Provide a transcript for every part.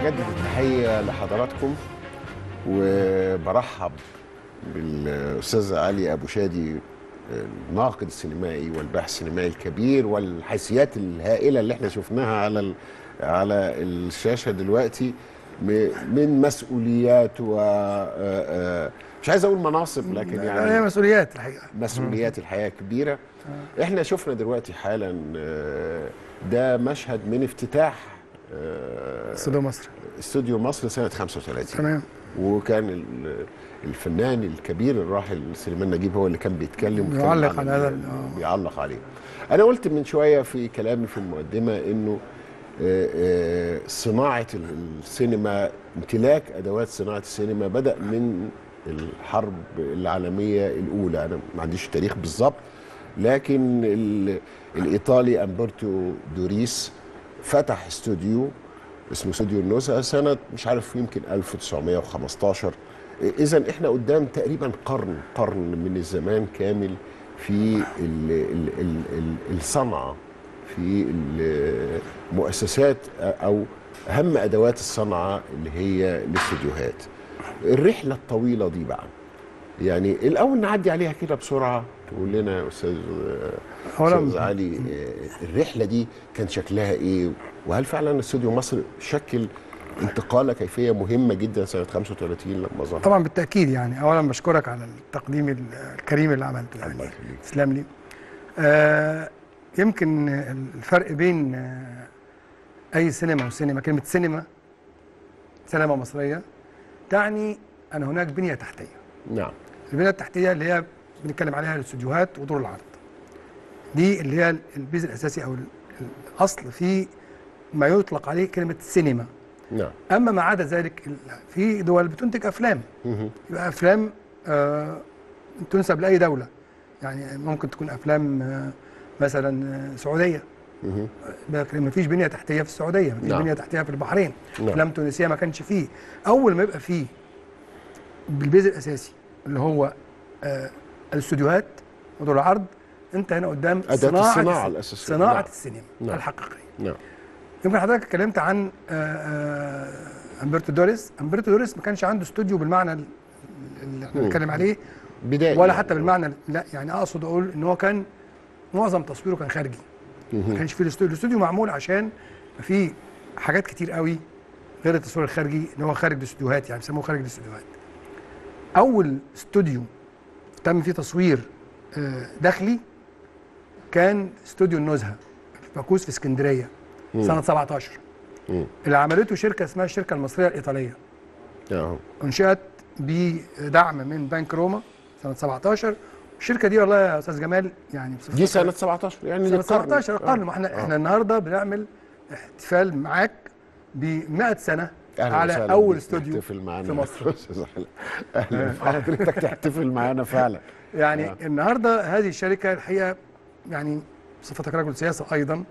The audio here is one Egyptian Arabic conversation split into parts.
بجدد التحية لحضراتكم وبرحب بالأستاذ علي أبو شادي الناقد السينمائي والباحث السينمائي الكبير والحيثيات الهائلة اللي احنا شفناها على ال- على الشاشة دلوقتي م- من مسؤوليات و آه، آه، مش عايز أقول مناصب لكن هي يعني مسؤوليات الحقيقه مسؤوليات الحياه كبيره احنا شفنا دلوقتي حالا آه، ده مشهد من افتتاح آه، استوديو مصر استوديو مصر سنه 35 تمام وكان ال- الفنان الكبير الراحل سليمان نجيب هو اللي كان بيتكلم وكان بيعلق على على هذا ال- ال- آه. بيعلق عليه انا قلت من شويه في كلامي في المقدمه انه آه، آه، صناعه ال- السينما امتلاك ادوات صناعه السينما بدا من الحرب العالميه الاولى انا ما عنديش التاريخ بالظبط لكن ال- الايطالي امبرتو دوريس فتح استوديو اسمه استوديو النزهه سنه مش عارف يمكن 1915 اذا احنا قدام تقريبا قرن قرن من الزمان كامل في ال ال ال ال الصنعه في المؤسسات او اهم ادوات الصنعه اللي هي الاستوديوهات الرحله الطويله دي بقى يعني الاول نعدي عليها كده بسرعه تقول لنا يا استاذ أولاً- استاذ علي آه، الرحله دي كان شكلها ايه وهل فعلا استوديو مصر شكل انتقاله كيفيه مهمه جدا سنه 35 لما ظهر طبعا بالتاكيد يعني اولا بشكرك على التقديم ال- الكريم اللي عملته يعني الله يخليك. تسلم لي آه يمكن الفرق بين آه اي سينما وسينما كلمه سينما سينما مصريه تعني ان هناك بنيه تحتيه نعم البنيه التحتيه اللي هي بنتكلم عليها الاستوديوهات ودور العرض دي اللي هي البيز الاساسي او ال- الاصل في ما يطلق عليه كلمه سينما نعم اما ما عدا ذلك ال- في دول بتنتج افلام مهم. يبقى افلام آه تنسب لاي دوله يعني ممكن تكون افلام آه مثلا آه، سعوديه مهم. لكن ما فيش بنيه تحتيه في السعوديه ما فيش نعم. بنيه تحتيه في البحرين نعم. افلام تونسيه ما كانش فيه اول ما يبقى فيه بالبيز الاساسي اللي هو آه الاستوديوهات ودور العرض انت هنا قدام أداة صناعه الصناعة الس- الأساسية. صناعه نعم. السينما نعم. الحقيقيه نعم يمكن حضرتك اتكلمت عن آه، آه، امبرتو دوريس امبرتو دوريس ما كانش عنده استوديو بالمعنى ال- اللي احنا مم. بنتكلم عليه بدايه ولا يعني. حتى بالمعنى لا يعني اقصد اقول ان هو كان معظم تصويره كان خارجي ما مهم. كانش في الاستوديو الاستوديو معمول عشان في حاجات كتير قوي غير التصوير الخارجي ان هو خارج الاستوديوهات يعني بيسموه خارج الاستوديوهات اول استوديو تم فيه تصوير آه، داخلي كان استوديو النزهه في باكوس في اسكندريه مم. سنه 17 مم. اللي عملته شركه اسمها الشركه المصريه الايطاليه أهو. انشئت بدعم من بنك روما سنه 17 الشركه دي والله يا استاذ جمال يعني بصفتها- دي سنه 17 يعني سنه دي قرن. 17 القرن ما احنا آه. احنا النهارده بنعمل احتفال معاك ب 100 سنه أهلاً على وسهلاً اول بيك استوديو تحتفل معانا في مصر. أستاذ علي. اهلا بحضرتك تحتفل معانا فعلا يعني آه. النهارده هذه الشركه الحقيقه يعني بصفتك رجل سياسه ايضا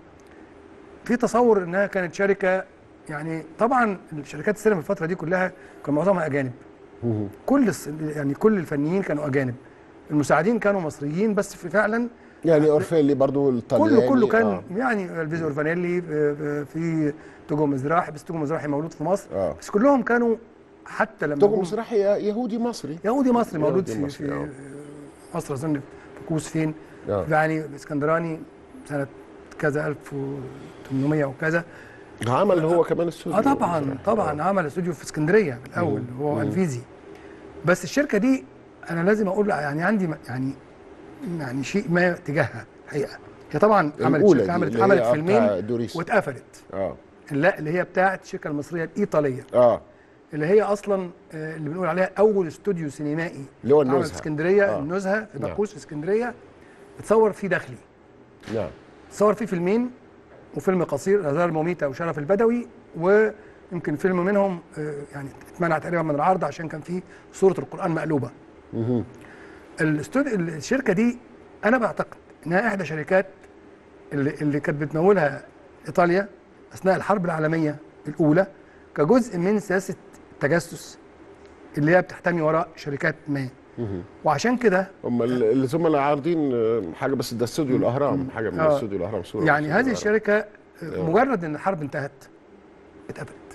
في تصور انها كانت شركه يعني طبعا الشركات السينما في الفتره دي كلها كان معظمها اجانب مهم. كل الس- يعني كل الفنيين كانوا اجانب المساعدين كانوا مصريين بس في فعلا يعني اورفيلي برضو الطلياني كله كله كان آه. يعني الفيزو اورفانيلي في- في توجو مزراحي بس توجو مزراحي مولود في مصر اه بس كلهم كانوا حتى لما توجو جم- مصرحي يهودي مصري يهودي مصري مولود يهودي في, مصري، في آه. مصر اظن في كوس فين آه. يعني اسكندراني سنه كذا 1800 وكذا عمل هو كمان استوديو اه طبعا مصرحي. طبعا عمل استوديو في اسكندريه في الاول مم. هو مم. الفيزي بس الشركه دي انا لازم اقول يعني عندي م- يعني يعني شيء ما تجاهها الحقيقه هي طبعا عملت الأولى شركه دي عملت اللي هي عملت بتاع فيلمين دوريس واتقفلت اه لا اللي هي بتاعت الشركه المصريه الايطاليه اه اللي هي اصلا آه، اللي بنقول عليها اول استوديو سينمائي اللي هو اتعمل النزهه في اسكندريه آه. آه. النزهه في نعم. باكوس في اسكندريه اتصور فيه داخلي نعم اتصور فيه فيلمين وفيلم قصير الازهار المميته وشرف البدوي ويمكن فيلم منهم آه، يعني اتمنع تقريبا من العرض عشان كان فيه سوره القران مقلوبه مهم. الاستوديو الشركه دي انا بعتقد انها احدى شركات اللي, اللي كانت بتمولها ايطاليا اثناء الحرب العالميه الاولى كجزء من سياسه التجسس اللي هي بتحتمي وراء شركات ما مهم. وعشان كده هم ال- الزملاء عارضين آه، حاجه بس ده استوديو الاهرام حاجه من آه. استوديو الاهرام صوره يعني من هذه استوديو الأهرام. الشركه مجرد ان الحرب انتهت اتقفلت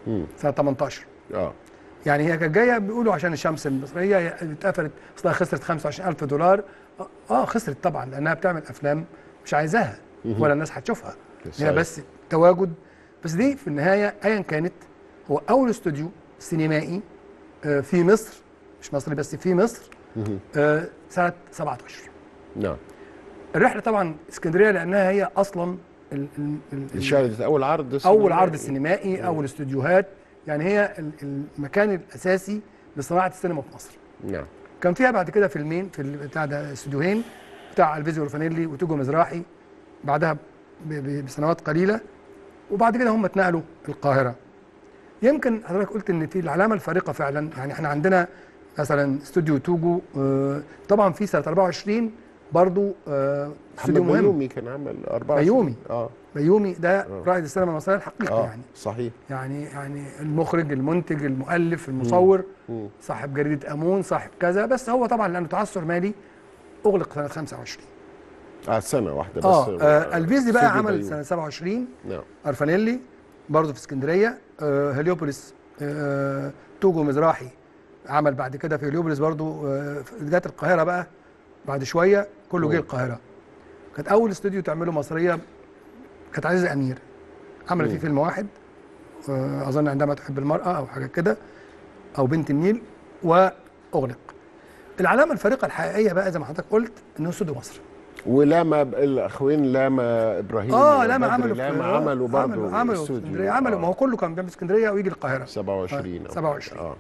مم. سنه 18 اه يعني هي كانت جايه بيقولوا عشان الشمس المصريه هي اتقفلت اصلها خسرت 25000 دولار اه آه، خسرت طبعا لانها بتعمل افلام مش عايزاها ولا الناس هتشوفها هي صحيح. بس تواجد بس دي في النهايه ايا كانت هو اول استوديو سينمائي آه، في مصر مش مصري بس في مصر مهم. آه، سنه 17 نعم الرحله طبعا اسكندريه لانها هي اصلا ال- ال- ال- اللي شهدت اول عرض اول سينمائي. عرض سينمائي اول استوديوهات يعني هي ال- المكان الاساسي لصناعه السينما في مصر نعم كان فيها بعد كده فيلمين في ال- بتاع ده استوديوهين بتاع الفيزيو رفانيلي وتوجو مزراحي بعدها ب- ب- بسنوات قليله وبعد كده هم اتنقلوا القاهره يمكن حضرتك قلت ان في العلامه الفارقه فعلا يعني احنا عندنا مثلا استوديو توجو آه، طبعا في سنه 24 برضو آه، محمد استوديو مهم بيومي كان عمل 24 بيومي. اه بيومي ده رائد السينما المصريه الحقيقي اه يعني صحيح يعني يعني المخرج المنتج المؤلف المصور مم. صاحب جريده امون صاحب كذا بس هو طبعا لانه تعثر مالي اغلق سنه 25 اه سنه واحده بس اه, آه الفيزي بقى استوديو عمل بيومي. سنه 27 نعم ارفانيلي برضه في اسكندريه آه هليوبوليس آه توجو مزراحي عمل بعد كده في هليوبوليس برضه آه جت القاهره بقى بعد شويه كله جه مم. القاهره كانت اول استوديو تعمله مصريه كانت عزيزه امير عملت فيه مم. فيلم واحد آه اظن عندما تحب المراه او حاجه كده او بنت النيل واغلق العلامه الفارقه الحقيقيه بقى زي ما حضرتك قلت انه استوديو مصر ولاما ب- الاخوين لاما ابراهيم اه لا ما وبدري عملوا في- لاما آه، عملوا برضه عملوا عملوا في استوديو. اسكندريه عملوا آه. ما هو كله كان بيعمل في اسكندريه ويجي القاهره 27 آه، أو 27. اه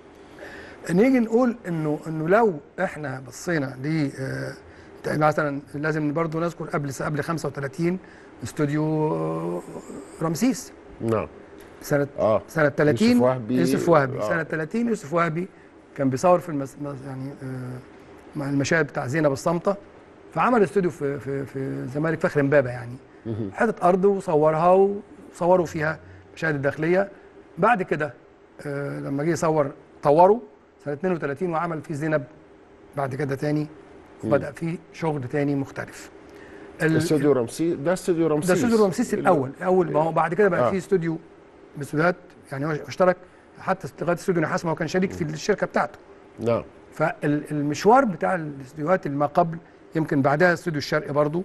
نيجي نقول انه انه لو احنا بصينا ل آه، مثلا لازم برضو نذكر قبل قبل 35 استوديو آه، رمسيس نعم سنه اه سنه 30 يوسف وهبي. يوسف وهبي آه. سنه 30 يوسف وهبي كان بيصور في المس... مس- يعني آه، مع المشاهد بتاع زينب الصامته فعمل استوديو في في في الزمالك فخر امبابه يعني مهم. حته ارض وصورها وصوروا فيها مشاهد الداخليه بعد كده آه، لما جه يصور طوره سنه 32 وعمل فيه زينب بعد كده تاني وبدا فيه شغل تاني مختلف ال- استوديو رمسيس ده استوديو رمسيس ده استوديو رمسيس الاول اول ما هو بعد كده بقى آه. فيه استوديو باستوديوهات يعني هو اشترك حتى لغايه استوديو نحاس ما هو كان شريك في الشركه بتاعته نعم فالمشوار بتاع الاستوديوهات اللي ما قبل يمكن بعدها استوديو الشرق برضو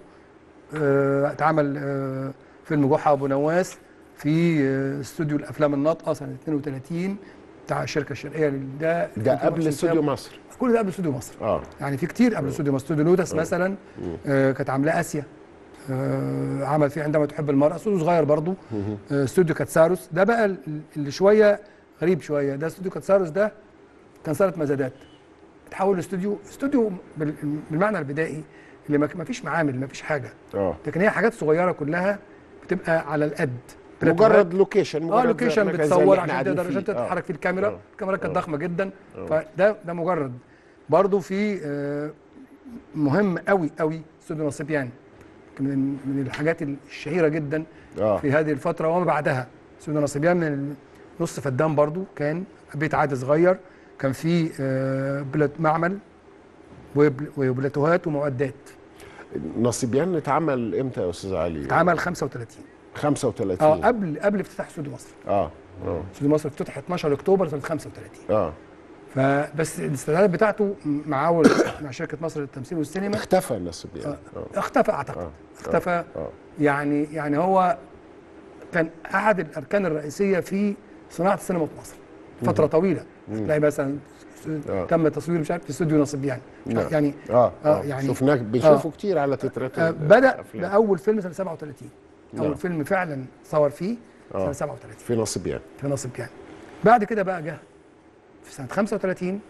آه، اتعمل آه، فيلم جحا ابو نواس في آه، استوديو الافلام الناطقه سنه 32 بتاع الشركه الشرقيه لل- ده ده قبل استوديو مصر كل ده قبل استوديو مصر اه يعني في كتير قبل استوديو مصر استوديو لوتس مثلا آه، كانت عاملاه اسيا آه، عمل فيه عندما تحب المرأة استوديو صغير برضو آه، استوديو كاتساروس ده بقى ال- اللي شوية غريب شوية ده استوديو كاتساروس ده كان صالة مزادات اتحول لاستوديو استوديو بال- بالمعنى البدائي اللي ما ما فيش معامل ما فيش حاجة اه لكن هي حاجات صغيرة كلها بتبقى على القد مجرد لوكيشن اه مجرد لوكيشن مكان زي اللي بتصور احنا عشان قاعدين تقدر فيه. عشان تتحرك فيه الكاميرا آه. الكاميرا كانت آه. ضخمه جدا آه. فده ده مجرد برضو في آه، مهم قوي قوي استوديو نصيبيان من من الحاجات الشهيره جدا اه في هذه الفتره وما بعدها استوديو نصيبيان من نص فدان برضو كان بيت عادي صغير كان فيه آه، بلات معمل وبل- وبلاتوهات ومعدات نصيبيان اتعمل امتى يا استاذ علي؟ اتعمل 35 35 اه قبل قبل افتتاح استوديو مصر اه اه استوديو مصر افتتح 12 اكتوبر سنه 35 اه فبس الاستعدادات بتاعته مع اول مع شركه مصر للتمثيل والسينما اختفى نصيبيان اه اختفى اعتقد آه. اختفى اه يعني يعني هو كان احد الاركان الرئيسيه في صناعه السينما في مصر فتره طويله تلاقي مثلا آه. تم التصوير مش عارف في استوديو نصيبيان نعم. يعني اه, آه، آه. يعني- شفناه بنشوفه كتير على تترات آه ال- بدا الأفلام. باول فيلم سنه 37 نعم. اول فيلم فعلا صور فيه آه. سنه 37 في نصيبيان في نصيبيان بعد كده بقى جه في سنه 35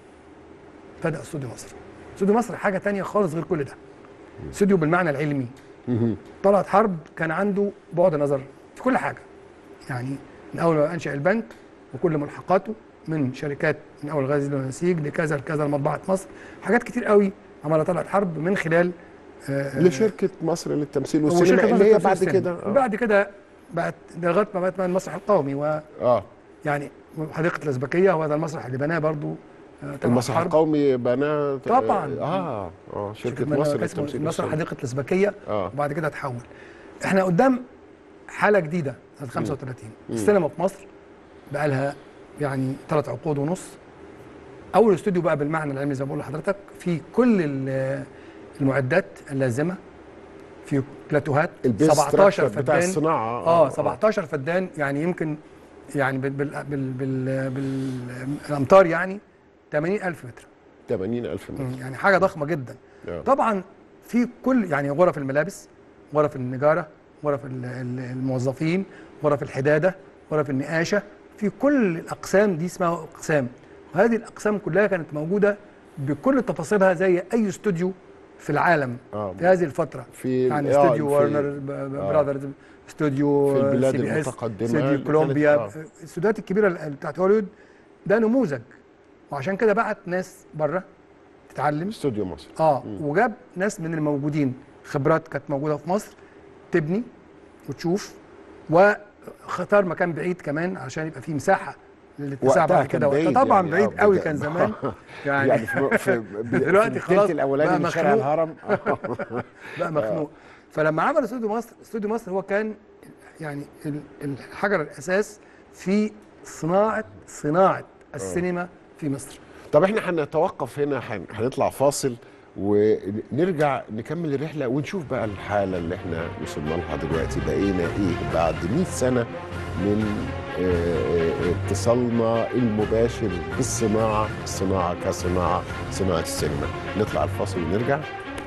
بدا استوديو مصر استوديو مصر حاجه تانية خالص غير كل ده استوديو بالمعنى العلمي مهم. طلعت حرب كان عنده بعد نظر في كل حاجه يعني من اول ما انشا البنك وكل ملحقاته من شركات من اول غازي والنسيج لكذا لكذا لمطبعه مصر حاجات كتير قوي عملها طلعت حرب من خلال آه، لشركه مصر للتمثيل والسينما وشركة اللي مصر هي للتمثيل بعد والسينما. كده آه. وبعد كده بقت لغايه ما بقت المسرح القومي ويعني اه حديقه الازبكيه وهذا المسرح اللي بناه برضو آه، تبع المسرح الحرب. القومي بناه طبعاً. اه اه شركه بناه مصر كان اسمه للتمثيل مسرح والسينما حديقه الازبكيه اه وبعد كده اتحول احنا قدام حاله جديده سنه 35 السينما في مصر بقى لها يعني ثلاث عقود ونص اول استوديو بقى بالمعنى العلمي زي ما بقول لحضرتك في كل ال- المعدات اللازمه في بلاتوهات البيز 17 ستراكشر بتاع فدان الصناعه اه 17 فدان يعني يمكن يعني بال بال بال بال بالامتار يعني 80000 متر 80000 متر مم، يعني حاجه ضخمه جدا آه. طبعا في كل يعني غرف الملابس غرف النجاره غرف ال- ال- الموظفين غرف الحداده غرف النقاشه في كل الاقسام دي اسمها اقسام وهذه الاقسام كلها كانت موجوده بكل تفاصيلها زي اي استوديو في العالم آه. في هذه الفتره في يعني آه، استوديو في- وارنر ب- ب- آه. براذرز استوديو في البلاد سي بي اس، المتقدمة استوديو كانت- كولومبيا آه. الاستوديوهات الكبيره ال- بتاعت هوليوود ده نموذج وعشان كده بعت ناس بره تتعلم استوديو مصر اه وجاب ناس من الموجودين خبرات كانت موجوده في مصر تبني وتشوف واختار مكان بعيد كمان عشان يبقى فيه مساحه للاتساع وقتها بعد كان كده وقتها بعيد طبعا يعني، بعيد آه، قوي بدا- كان زمان يعني, يعني في, في دلوقتي في خلاص التلت الاولاني بقى من شارع مخنوق. الهرم بقى مخنوق فلما عمل استوديو مصر استوديو مصر هو كان يعني ال- الحجر الاساس في صناعه صناعه السينما في مصر طب احنا هنتوقف هنا هن- هنطلع فاصل ونرجع نكمل الرحله ونشوف بقى الحاله اللي احنا وصلنا لها دلوقتي بقينا ايه بعد 100 سنه من آه، آه، اتصالنا المباشر بالصناعه الصناعه كصناعه صناعه السينما نطلع الفاصل ونرجع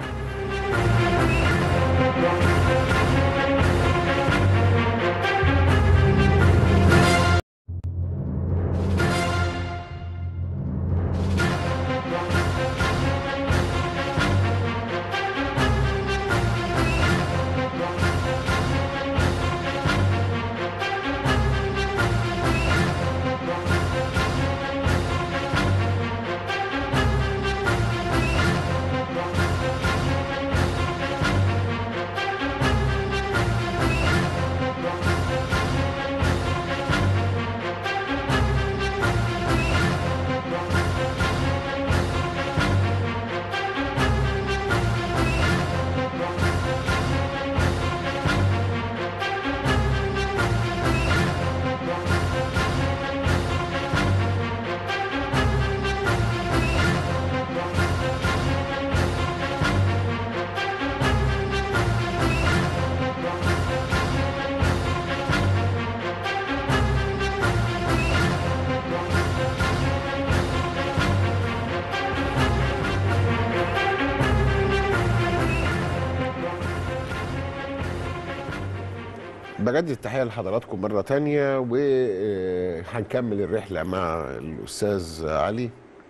بجدد التحيه لحضراتكم مره تانية وهنكمل الرحله مع الاستاذ علي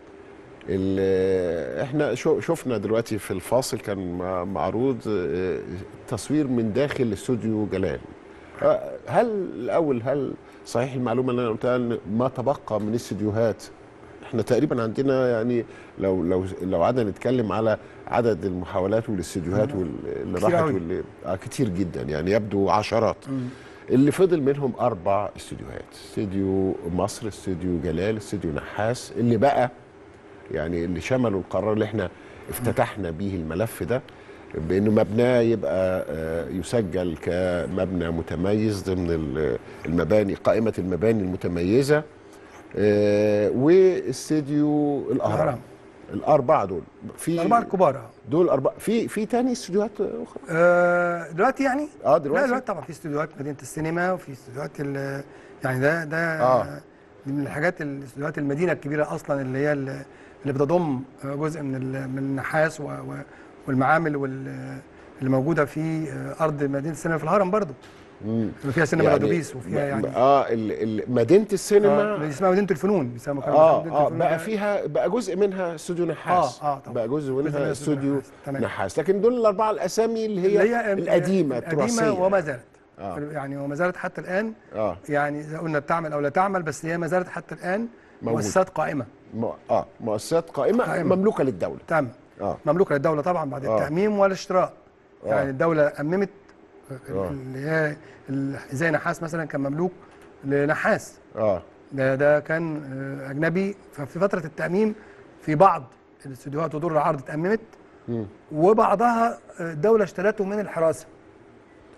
ال- احنا شو- شفنا دلوقتي في الفاصل كان مع- معروض آه، تصوير من داخل استوديو جلال آه، هل الاول هل صحيح المعلومه اللي انا قلتها ان ما تبقى من استديوهات احنا تقريبا عندنا يعني لو لو لو قعدنا نتكلم على عدد المحاولات والاستديوهات وال- اللي كتير راحت أوي. واللي آه كتير جدا يعني يبدو عشرات اللي فضل منهم اربع استديوهات استوديو مصر استوديو جلال استوديو نحاس اللي بقى يعني اللي شملوا القرار اللي احنا افتتحنا بيه الملف ده بانه مبناه يبقى آه، يسجل كمبنى متميز ضمن ال- المباني قائمه المباني المتميزه آه، واستديو الاهرام الهرم. الاربعه دول في الاربعه الكبار آه. دول اربعه في في تاني استديوهات اخرى آه دلوقتي يعني اه لا دلوقتي دلوقتي طبعا في استوديوهات مدينه السينما وفي استوديوهات ال- يعني ده ده آه. دي من الحاجات الاستوديوهات المدينه الكبيره اصلا اللي هي ال- اللي بتضم جزء من ال- من النحاس و- و- والمعامل وال- اللي موجوده في ارض مدينه السينما في الهرم برضو مم. فيها سينما الاتوبيس وفيها يعني اه ال- ال- مدينه آه، السينما اللي اسمها مدينه الفنون بيسموها كانوا اه مدينة اه الفنون بقى ده. فيها بقى جزء منها استوديو نحاس آه، طبعا. بقى جزء جزء منها منها استوديو استوديو نحاس، تمام. نحاس لكن دول الاربعه الاسامي اللي هي, اللي هي القديمه التراثيه القديمه وما زالت آه. يعني وما زالت حتى الان اه يعني اذا قلنا بتعمل او لا تعمل بس هي ما زالت حتى الان موجودة. مؤسسات قائمه م... اه مؤسسات قائمه, قائمة. مملوكه للدوله تم اه مملوكه للدوله طبعا بعد آه. التاميم والاشتراء آه. يعني الدوله اممت آه. اللي هي ال- زي نحاس مثلا كان مملوك لنحاس اه ده ده كان آه، اجنبي ففي فتره التاميم في بعض الاستديوهات ودور العرض اتاممت مم. وبعضها آه، الدوله اشترته من الحراسه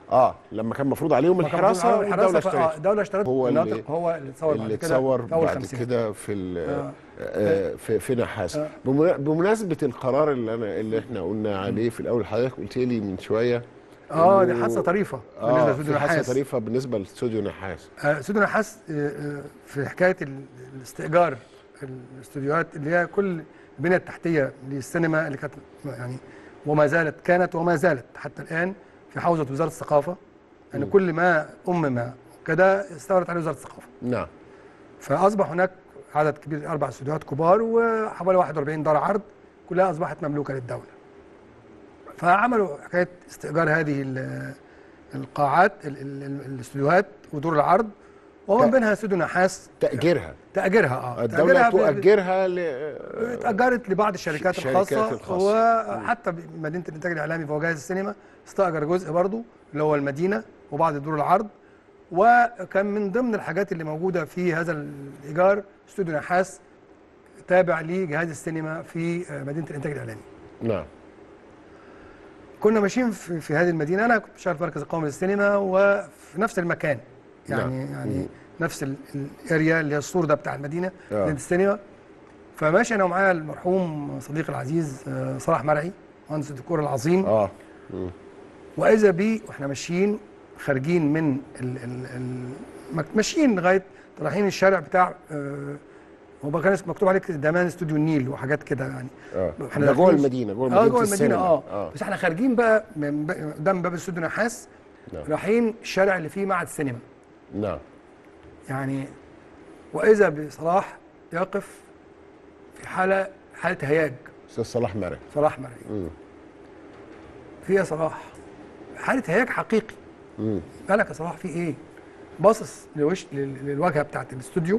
اه لما كان مفروض عليهم ما كان الحراسه المفروض الدوله على الحراسة، اشترت آه، الدوله اشترت هو اللي- الناطق هو اللي اتصور اللي بعد كده اتصور في اول بعد خمسين. كده في ال- آه. آه، في في نحاس آه. بم- بمناسبه القرار اللي انا اللي احنا قلنا عليه في الاول حضرتك قلت لي من شويه اه دي إنه- حادثه طريفه اه بالنسبه في لاستوديو حادثه نحاس طريفه بالنسبه لاستوديو نحاس آه، استوديو نحاس آه، آه، في حكايه ال- الاستئجار الاستوديوهات اللي هي كل البنيه التحتيه للسينما اللي كانت يعني وما زالت كانت وما زالت حتى الان في حوزه وزاره الثقافه يعني مم. كل ما امم كده استولت عليه وزاره الثقافه نعم فاصبح هناك عدد كبير اربع استوديوهات كبار وحوالي 41 دار عرض كلها اصبحت مملوكه للدوله. فعملوا حكايه استئجار هذه ال- القاعات ال- ال- ال- الاستوديوهات ودور العرض ومن ت- بينها استوديو نحاس تاجيرها تاجيرها اه الدوله تأجيرها ب- تؤجرها ل اتأجرت لبعض الشركات ش- الخاصة, الشركات الخاصة. وحتى مدينة الإنتاج الإعلامي في وجهاز السينما استأجر جزء برضو اللي هو المدينة وبعض دور العرض وكان من ضمن الحاجات اللي موجودة في هذا الإيجار استوديو نحاس تابع لجهاز السينما في مدينة الإنتاج الإعلامي نعم كنا ماشيين في, في هذه المدينة أنا كنت شغال في مركز القومي للسينما وفي نفس المكان يعني نعم. يعني مم. نفس ال- الاريا اللي هي السور ده بتاع المدينة آه. مدينة السينما فماشي أنا ومعايا المرحوم صديقي العزيز آه، صلاح مرعي مهندس الديكور العظيم اه مم. واذا بي واحنا ماشيين خارجين من ال ال ال مك- ماشيين لغايه رايحين الشارع بتاع آه، هو بقى كان اسمه مكتوب عليه كده دمان استوديو النيل وحاجات كده يعني اه إحنا ده جوه داخلين- المدينه جوه اه مدينه جوه المدينه السينما. اه اه بس احنا خارجين بقى من ب- قدام باب استوديو نحاس نعم. رايحين الشارع اللي فيه معهد السينما نعم يعني واذا بصلاح يقف في حاله حاله هياج استاذ صلاح مرعي صلاح مرعي مم. في يا صلاح حاله هياج حقيقي مم. مالك يا صلاح في ايه؟ باصص لوش لل- للواجهه بتاعت الاستوديو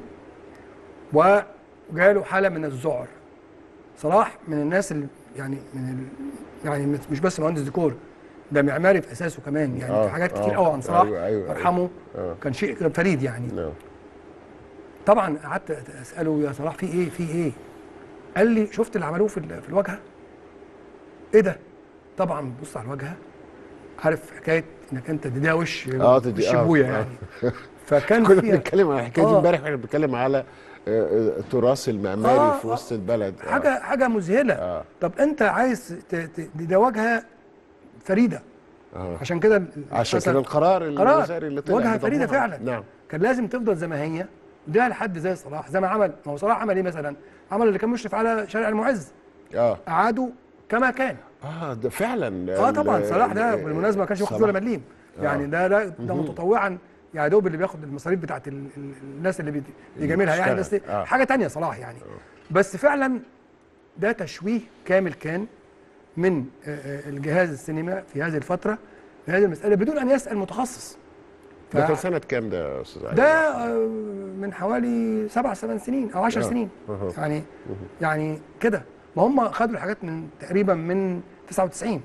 وجاله حاله من الذعر صلاح من الناس اللي يعني من ال يعني مش- مش بس مهندس ديكور ده معماري في اساسه كمان يعني آه، في حاجات آه، كتير قوي عن صلاح أيوة، أيوة، يرحمه آه. كان شيء فريد يعني نعم طبعا قعدت اساله يا صلاح في ايه في ايه قال لي شفت اللي عملوه في ال- في الواجهه ايه ده طبعا بص على الواجهه عارف حكايه انك انت تديها وش آه، تدي- وش آه، ابويا آه. يعني فكان كنا فيها بنتكلم عن الحكايه دي آه. امبارح واحنا بنتكلم على آه، آه، التراث المعماري آه، في آه. وسط البلد آه. حاجه حاجه مذهله آه. طب انت عايز ت- ت- دي ده واجهه فريده آه. عشان كده ال- عشان مثلاً كده القرار قرار الوزاري اللي طلع واجهه بضمها. فريده فعلا نعم كان لازم تفضل زي ما هي ده لحد زي صلاح زي ما عمل ما هو صلاح عمل ايه مثلا عمل اللي كان مشرف على شارع المعز اه اعاده كما كان اه ده فعلا اه طبعا ال- صلاح ده ال- بالمناسبه ما كانش واخد صلاح. ولا مليم يعني ده ده, ده متطوعا يا دوب اللي بياخد المصاريف بتاعت ال- ال- الناس اللي بيت- بيجاملها يعني بس بتشتغل. آه. حاجه تانية صلاح يعني بس فعلا ده تشويه كامل كان من آه، آه، الجهاز السينما في هذه الفتره في هذه المساله بدون ان يسال متخصص ف- ده كان سنه كام ده يا استاذ علي؟ ده آه، من حوالي سبع ثمان سنين او عشر آه. سنين أها. يعني يعني كده ما هم خدوا الحاجات من تقريبا من 99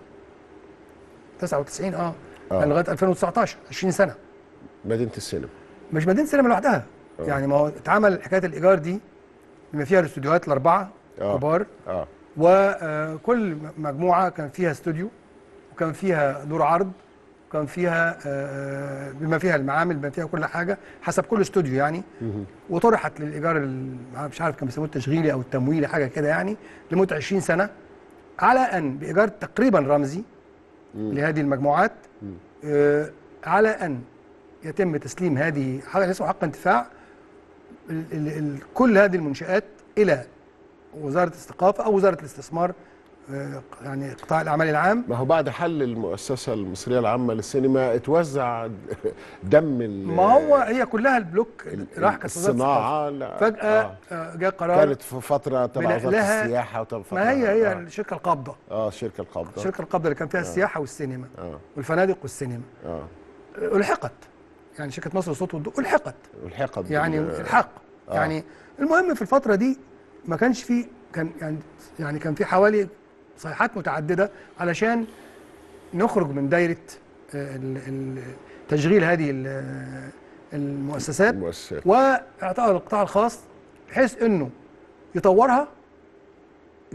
99 اه, آه. يعني لغايه 2019 20 سنه مدينه السينما مش مدينه سينما لوحدها يعني ما هو اتعمل حكايه الايجار دي بما فيها الاستوديوهات الاربعه آه. كبار اه وكل مجموعه كان فيها استوديو وكان فيها دور عرض وكان فيها آه، بما فيها المعامل بما فيها كل حاجه حسب كل استوديو يعني وطرحت للايجار ال- مش عارف كان بيسموه التشغيلي او التمويلي حاجه كده يعني لمده 20 سنه على ان بايجار تقريبا رمزي لهذه المجموعات آه، على ان يتم تسليم هذه حاجه اسمها حق انتفاع ال- ال- ال- كل هذه المنشآت الى وزاره الثقافه او وزاره الاستثمار آه، يعني قطاع الاعمال العام ما هو بعد حل المؤسسه المصريه العامه للسينما اتوزع دم ال- ما هو هي كلها البلوك ال- راح كانت وزاره الثقافه الصناعه لا فجاه آه. آه، جاء قرار كانت في فتره تبع وزاره بنقلها- السياحه وتبع فتره ما هي هي آه. الشركه القابضه اه الشركه القابضه الشركه القابضه اللي كان فيها السياحه والسينما اه والفنادق والسينما اه آه، الحقت يعني شركه مصر للصوت والضوء الحقت والحقت بال- يعني الحق آه. يعني المهم في الفتره دي ما كانش في كان يعني يعني كان في حوالي صيحات متعدده علشان نخرج من دايره آه، ال- ال- تشغيل هذه ال- المؤسسات المؤسسات واعطائها للقطاع الخاص بحيث انه يطورها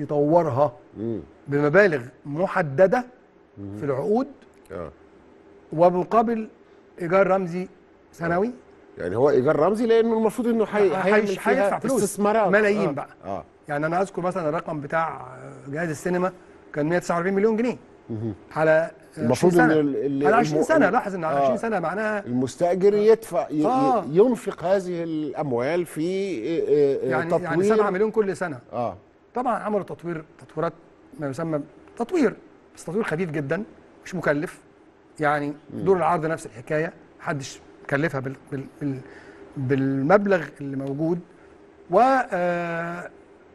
يطورها مم. بمبالغ محدده في العقود اه ومقابل ايجار رمزي سنوي يعني هو ايجار رمزي لانه المفروض انه حي... هيعمل هيش- هيدفع فيها فلوس استثمارات ملايين آه. بقى اه يعني انا اذكر مثلا الرقم بتاع جهاز السينما كان 149 مليون جنيه على المفروض 20 سنة. إن ال- ال- على 20 الم- سنه لاحظ ان على آه. 20 سنه معناها المستاجر يدفع ي... آه. ي- ينفق هذه الاموال في آه، آه، يعني تطوير يعني 7 مليون كل سنه اه طبعا عملوا تطوير تطويرات ما يسمى تطوير بس تطوير خفيف جدا مش مكلف يعني دور العرض نفس الحكايه محدش كلفها بال بال بال بالمبلغ اللي موجود و آه،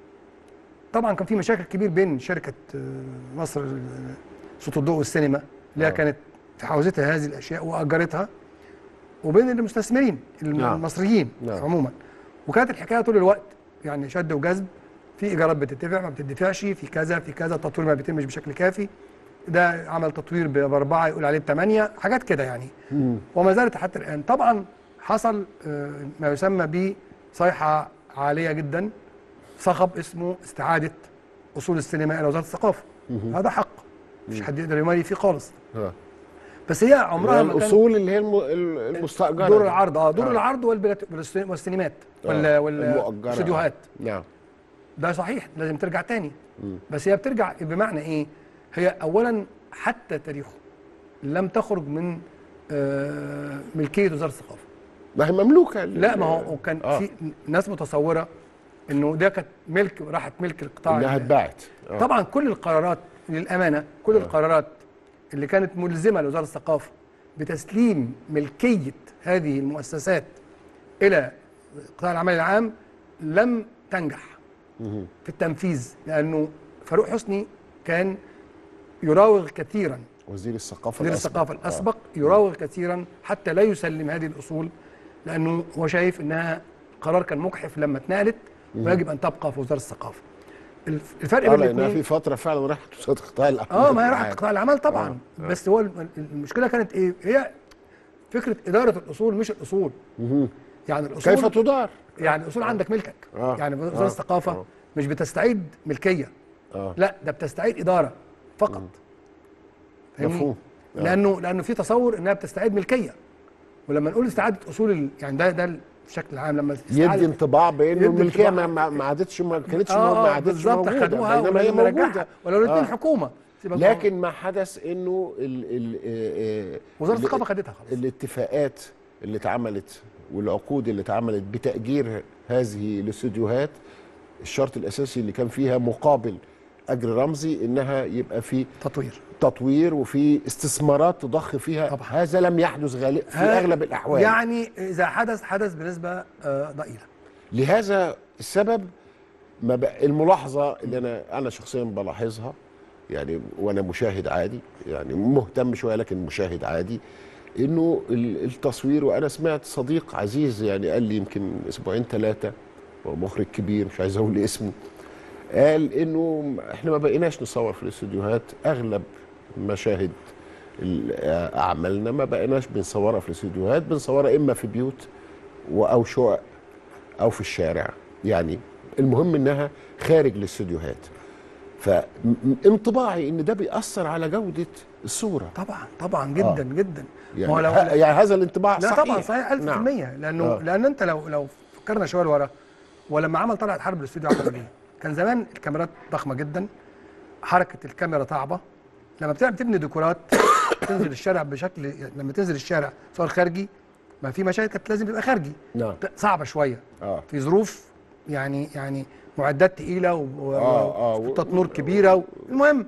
طبعا كان في مشاكل كبير بين شركه آه، مصر آه، صوت الضوء والسينما اللي هي آه. كانت في حوزتها هذه الاشياء واجرتها وبين المستثمرين الم- نعم. المصريين نعم. عموما وكانت الحكايه طول الوقت يعني شد وجذب في ايجارات بتدفع ما بتدفعش في كذا في كذا التطوير ما بيتمش بشكل كافي ده عمل تطوير ب- باربعه يقول عليه بثمانيه حاجات كده يعني وما زالت حتى الان طبعا حصل آه، ما يسمى بصيحه عاليه جدا صخب اسمه استعاده اصول السينما الى وزاره الثقافه هذا حق مفيش حد يقدر يماري فيه خالص اه بس هي عمرها ما كان الاصول اللي هي الم... ال- المستاجره دور دي. العرض اه دور آه. العرض والبلات- والسين- والسينمات آه، ولا ولا المؤجرة. الاستديوهات نعم ده صحيح لازم ترجع تاني بس هي بترجع بمعنى ايه هي اولا حتى تاريخه لم تخرج من آه، ملكيه وزاره الثقافه ما هي مملوكه ال- لا ما هو كان آه. في ناس متصوره انه ده كانت ملك راحت ملك القطاع انها ال- اتباعت آه. طبعا كل القرارات للامانه كل القرارات اللي كانت ملزمه لوزاره الثقافه بتسليم ملكيه هذه المؤسسات الى قطاع العمل العام لم تنجح في التنفيذ لانه فاروق حسني كان يراوغ كثيرا وزير الثقافه وزير الأسبق. الثقافه الاسبق يراوغ كثيرا حتى لا يسلم هذه الاصول لانه هو شايف انها قرار كان مجحف لما اتنقلت ويجب ان تبقى في وزاره الثقافه الف- الفرق اه بين لانها الاثنين في فتره فعلا راحت وزاره قطاع الاعمال اه ما هي راحت العام. قطاع الاعمال طبعا آه، آه. بس هو الم- المشكله كانت ايه هي فكره اداره الاصول مش الاصول يعني الاصول كيف تدار يعني الاصول عندك ملكك آه، يعني وزاره آه، الثقافه آه. مش بتستعيد ملكيه اه لا ده بتستعيد اداره فقط فاهمني؟ مفهوم آه. لانه لانه في تصور انها بتستعيد ملكيه ولما نقول استعاده اصول ال- يعني ده ده الشكل العام لما يدي استعادة- انطباع بانه يدي الملكيه انطباع. ما ما ما عادتش ما كانتش اه ما آه، عادتش بالظبط موجوده خدوها بينما هي ولما رجعها موجوده ولو الاثنين آه. حكومه سيبك من- لكن ما حدث انه ال ال آه، آه، وزاره ال- الثقافه خدتها خلاص الاتفاقات اللي اتعملت والعقود اللي اتعملت بتأجير هذه الاستوديوهات الشرط الأساسي اللي كان فيها مقابل أجر رمزي إنها يبقى في تطوير تطوير وفي استثمارات تضخ فيها طبعا. هذا لم يحدث غالب في ها- أغلب الأحوال يعني اذا حدث حدث بنسبه آه، ضئيله لهذا السبب ما بق- الملاحظه اللي انا انا شخصيا بلاحظها يعني وانا مشاهد عادي يعني مهتم شويه لكن مشاهد عادي انه ال- التصوير وانا سمعت صديق عزيز يعني قال لي يمكن اسبوعين ثلاثه هو مخرج كبير مش عايز اقول اسمه قال انه احنا ما بقيناش نصور في الاستوديوهات اغلب مشاهد ال- اعمالنا ما بقيناش بنصورها في الاستوديوهات بنصورها اما في بيوت و- او شقق او في الشارع يعني المهم انها خارج الاستوديوهات فانطباعي ان ده بيأثر على جودة الصورة طبعا طبعا جدا آه. جدا يعني, هو لو ه- يعني هذا الانطباع لا صحيح طبعا صحيح 1000% نعم. لانه آه. لان انت لو لو فكرنا شويه لورا ولما عمل طلعت حرب الاستوديو عمل ايه؟ كان زمان الكاميرات ضخمه جدا حركه الكاميرا صعبه لما بتعمل تبني ديكورات تنزل الشارع بشكل يعني لما تنزل الشارع صور خارجي ما في مشاهد كانت لازم تبقى خارجي نعم صعبه شويه اه في ظروف يعني يعني معدات تقيله و- و- آه، آه، و- وخطوط نور كبيره و... المهم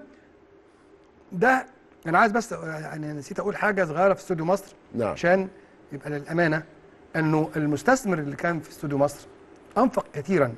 ده انا عايز بس يعني نسيت اقول حاجه صغيره في استوديو مصر نعم عشان يبقى للامانه انه المستثمر اللي كان في استوديو مصر انفق كثيرا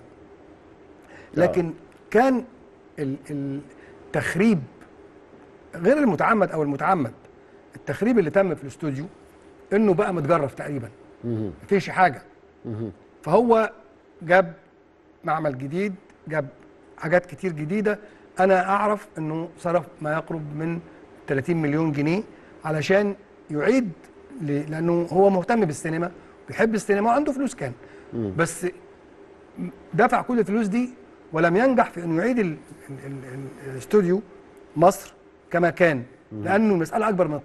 لكن كان ال- التخريب غير المتعمد او المتعمد التخريب اللي تم في الاستوديو انه بقى متجرف تقريبا مهم. مفيش حاجه مهم. فهو جاب معمل جديد جاب حاجات كتير جديده انا اعرف انه صرف ما يقرب من 30 مليون جنيه علشان يعيد ل- لانه هو مهتم بالسينما بيحب السينما وعنده فلوس كان بس دفع كل الفلوس دي ولم ينجح في انه يعيد ال- ال- ال- ال- الاستوديو مصر كما كان لانه المساله اكبر من الطاقه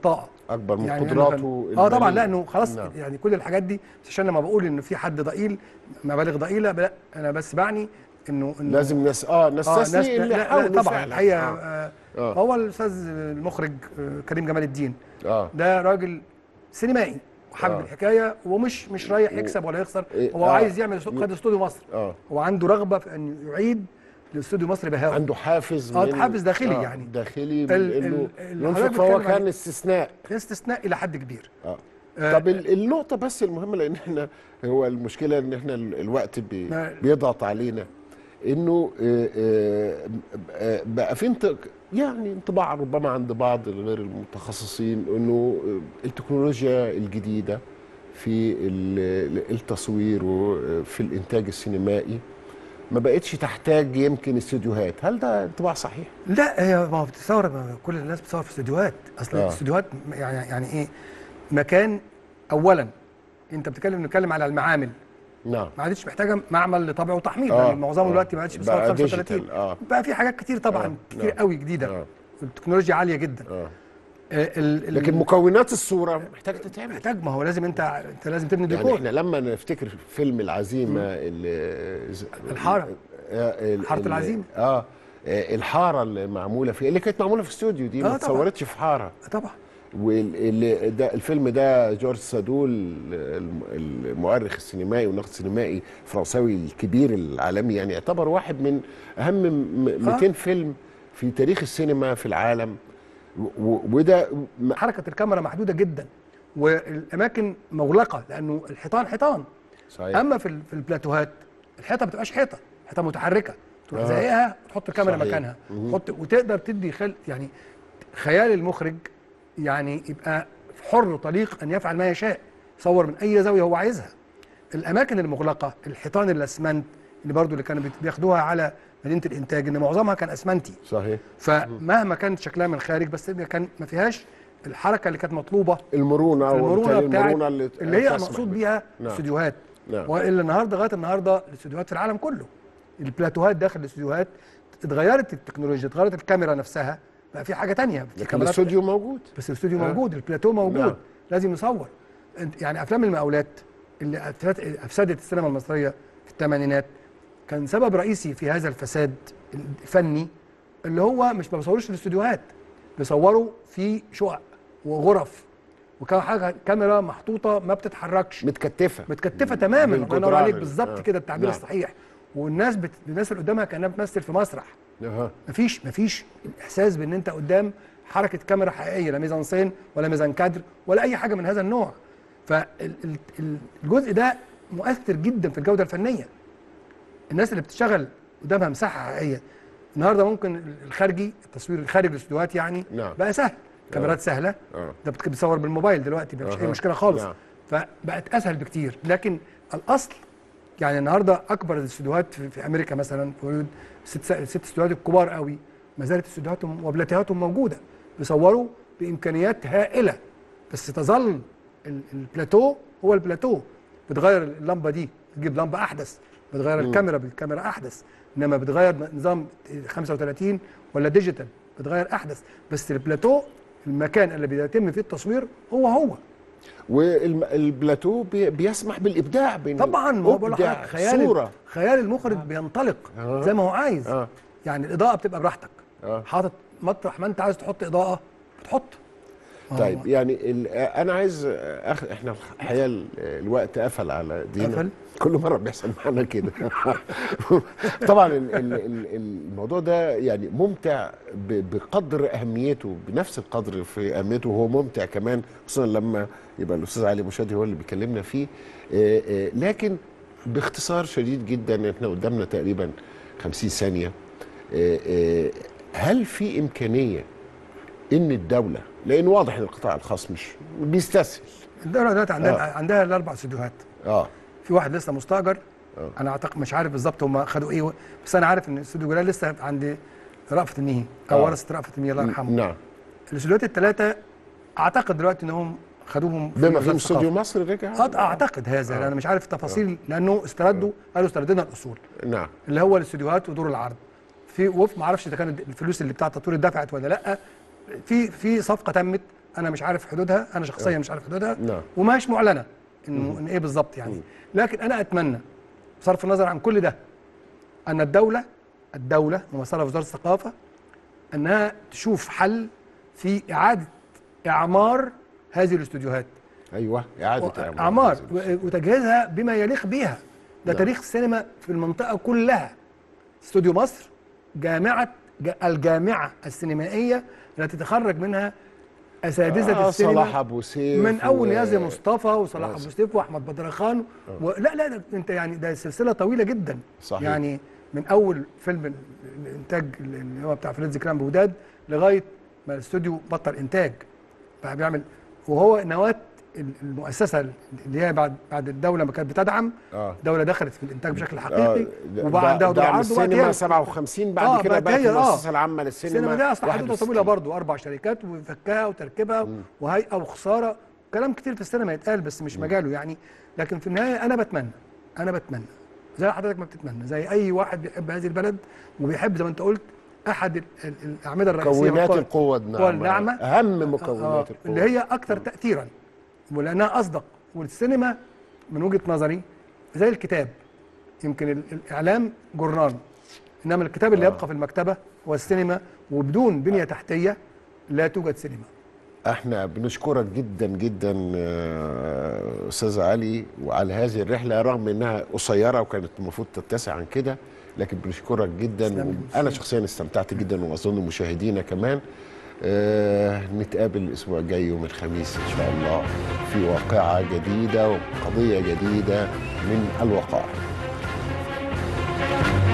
اكبر من يعني قدراته اه طبعا المالية. لانه خلاص نعم. يعني كل الحاجات دي بس عشان لما بقول انه في حد ضئيل مبالغ ضئيله لا انا بس بعني انه انه لازم ناس اه اه ناس نستثني لا اللي لا لا حاولوا طبعا فعلا. الحقيقه آه. آه. آه. هو الاستاذ المخرج آه، كريم جمال الدين اه ده راجل سينمائي وحابب آه. الحكايه ومش مش رايح يكسب ولا يخسر إيه، هو آه. عايز يعمل سو- قائد استوديو مصر اه هو عنده رغبه في ان يعيد لاستوديو مصر بهاء عنده حافز آه، من- حافز داخلي يعني. داخلي ال- ال انه ال- اللي حضرتك ينفق فهو بتتكلم كان عليه. استثناء استثناء الى حد كبير اه آه، طب ال- النقطة بس المهمة لأن احنا هو المشكلة إن احنا ال- الوقت بي ما- بيضغط علينا إنه آه، آه، آه، بقى في انت يعني انطباع ربما عند بعض غير المتخصصين إنه آه، التكنولوجيا الجديدة في ال- التصوير وفي الإنتاج السينمائي ما بقتش تحتاج يمكن استديوهات هل ده انطباع صحيح؟ لا هي ما هو بتصور ما كل الناس بتصور في استديوهات اصل آه. الاستديوهات يعني يعني ايه مكان اولا انت بتتكلم نتكلم على المعامل نعم ما عادتش محتاجه معمل لطبع وتحميل آه، لان معظمه آه. دلوقتي ما عادش بيصور بقى 35 digital، آه. بقى في حاجات كتير طبعا آه، كتير نعم. قوي جديده آه. التكنولوجيا عاليه جدا اه آه، ال- ال- لكن مكونات الصورة محتاجة تتعمل محتاج ما هو لازم انت انت لازم تبني يعني ديكور احنا لما نفتكر فيلم العزيمه اللي الحارة. آه ال- حارة ال- العزيمة. اه آه، الحاره اللي معموله فيه اللي كانت معموله في استوديو دي آه، ما طبعا. اتصورتش في حاره طبعا واللي ده الفيلم ده جورج سادول الم- المؤرخ السينمائي والناقد السينمائي الفرنساوي الكبير العالمي يعني يعتبر واحد من اهم م- 200 فيلم في تاريخ السينما في العالم و- و- وده م- حركه الكاميرا محدوده جدا والاماكن مغلقه لانه الحيطان حيطان صحيح اما في ال- في البلاتوهات الحيطه ما بتبقاش حيطه حيطه متحركه تروح آه. زايقها وتحط الكاميرا صحيح. مكانها مهم. تحط وتقدر تدي خل يعني خيال المخرج يعني يبقى حر طليق ان يفعل ما يشاء يصور من اي زاويه هو عايزها الاماكن المغلقه الحيطان الاسمنت اللي برضو اللي كانوا بيت- بياخدوها على مدينه الانتاج ان معظمها كان اسمنتي صحيح فمهما كانت شكلها من الخارج بس هي كان ما فيهاش الحركه اللي كانت مطلوبه المرونه المرونه وبالتالي بتاعت المرونه اللي, اللي هي تسمح مقصود بك. بيها نعم. استوديوهات نعم. والا النهارده لغايه النهارده الاستوديوهات في العالم كله البلاتوهات داخل الاستوديوهات اتغيرت التكنولوجيا اتغيرت الكاميرا نفسها بقى في حاجه تانية في لكن كاميرات الاستوديو موجود بس الاستوديو آه. موجود البلاتو موجود نعم. لازم يصور انت- يعني افلام المقاولات اللي أفسدت- افسدت السينما المصريه في الثمانينات كان سبب رئيسي في هذا الفساد الفني اللي هو مش ما بيصوروش في الاستوديوهات بيصوروا في شقق وغرف وكان حاجه كاميرا محطوطه ما بتتحركش متكتفه متكتفه تماما الله ينور عليك بالجدران. بالظبط آه. كده التعبير نعم. الصحيح والناس بت... الناس اللي قدامها كانها بتمثل في مسرح أها. مفيش مفيش احساس بان انت قدام حركه كاميرا حقيقيه لا ميزان سين ولا ميزان كادر ولا اي حاجه من هذا النوع فالجزء ده مؤثر جدا في الجوده الفنيه الناس اللي بتشتغل قدامها مساحه حقيقيه النهارده ممكن الخارجي التصوير الخارج الاستوديوهات يعني نعم. بقى سهل كاميرات سهله آه. ده بت- بتصور بالموبايل دلوقتي مفيش اي أها. مشكله خالص نعم. فبقت اسهل بكتير لكن الاصل يعني النهارده اكبر الاستوديوهات في, في امريكا مثلا في هوليوود ست ست استوديوهات الكبار قوي ما زالت استوديوهاتهم وبلاتيهاتهم موجوده بيصوروا بامكانيات هائله بس تظل ال- البلاتو هو البلاتو بتغير اللمبه دي تجيب لمبه احدث بتغير الكاميرا بالكاميرا احدث انما بتغير نظام 35 ولا ديجيتال بتغير احدث بس البلاتو المكان اللي بيتم فيه التصوير هو هو والبلاتو بي بيسمح بالابداع بين طبعا ما هو بقول أبدع لحضرتك خيال صوره خيال المخرج بينطلق آه. زي ما هو عايز آه. يعني الاضاءه بتبقى براحتك آه. حاطط مطرح ما انت عايز تحط اضاءه بتحط ما طيب هو يعني ال- انا عايز أخ... احنا الحقيقه ال- الوقت قفل على دينا قفل؟ كل مره بيحصل معانا كده طبعا ال- ال- ال- الموضوع ده يعني ممتع ب- بقدر اهميته بنفس القدر في اهميته وهو ممتع كمان خصوصا لما يبقى الاستاذ علي مشادي هو اللي بيكلمنا فيه آه، آه، لكن باختصار شديد جدا احنا قدامنا تقريبا 50 ثانيه آه، آه، هل في امكانيه ان الدوله لان واضح ان القطاع الخاص مش بيستسهل الدوله دلوقتي عندها آه. عندها الاربع استوديوهات اه في واحد لسه مستاجر آه. انا اعتقد مش عارف بالظبط هم خدوا ايه بس انا عارف ان استوديو جلال لسه عند رأفت النهي او آه. ورثه رأفت النهي الله يرحمه نعم الاستوديوهات الثلاثه اعتقد دلوقتي انهم خدوهم في بما وزارة فيهم الثقافة. استوديو مصر رجع أعت- اعتقد هذا آه. انا مش عارف التفاصيل لانه استردوا قالوا استردنا الاصول نعم اللي هو الاستوديوهات ودور العرض في وفق ما اعرفش اذا كانت الفلوس اللي بتاعه التطوير اتدفعت ولا لا في في صفقه تمت انا مش عارف حدودها انا شخصيا مش عارف حدودها نعم. وماش معلنه انه ان ايه بالظبط يعني لكن انا اتمنى بصرف النظر عن كل ده ان الدوله الدوله ممثله في وزاره الثقافه انها تشوف حل في اعاده اعمار هذه الاستوديوهات ايوه اعاده اعمار هذه و- وتجهيزها بما يليق بيها ده نعم. تاريخ السينما في المنطقه كلها استوديو مصر جامعه ج- الجامعه السينمائيه التي تخرج منها اساتذه آه السينما صلاح ابو سيف من اول و- نيازي مصطفى وصلاح آه، ابو سيف واحمد بدرخان و... لا لا ده انت يعني ده سلسله طويله جدا صحيح. يعني من اول فيلم ال- الانتاج اللي هو بتاع فريدز كرام بوداد لغايه ما الاستوديو بطل انتاج بقى بيعمل وهو نواه ال- المؤسسه اللي هي بعد بعد الدوله ما كانت بتدعم آه. الدوله دخلت في الانتاج بشكل حقيقي ده- وبقى ده- عندها دور دعم عرض وبقت السينما هي 57 بعد آه، كده بقت بقت هي، آه. المؤسسه العامه للسينما السينما دي اصلا حدودها 61. طويله برضو اربع شركات وفكها وتركيبها وهيئه وخساره كلام كتير في السينما يتقال بس مش مجاله يعني لكن في النهايه انا بتمنى انا بتمنى زي حضرتك ما بتتمنى زي اي واحد بيحب هذه البلد وبيحب زي ما انت قلت احد ال- ال- الاعمده الرئيسيه مكونات والقوى- القوة القوى الناعمة الناعمه أهم آه، مكونات القوة اللي هي اكثر تاثيرا ولانها اصدق والسينما من وجهه نظري زي الكتاب يمكن ال- الاعلام جورنال انما الكتاب اللي يبقى في المكتبه هو السينما وبدون بنيه تحتيه لا توجد سينما احنا بنشكرك جدا جدا آه، استاذ علي وعلى هذه الرحله رغم انها قصيره وكانت المفروض تتسع عن كده لكن بنشكرك جدا تسلم. انا شخصيا استمتعت جدا واظن مشاهدينا كمان آه نتقابل الاسبوع الجاي يوم الخميس ان شاء الله في واقعه جديده وقضيه جديده من الوقائع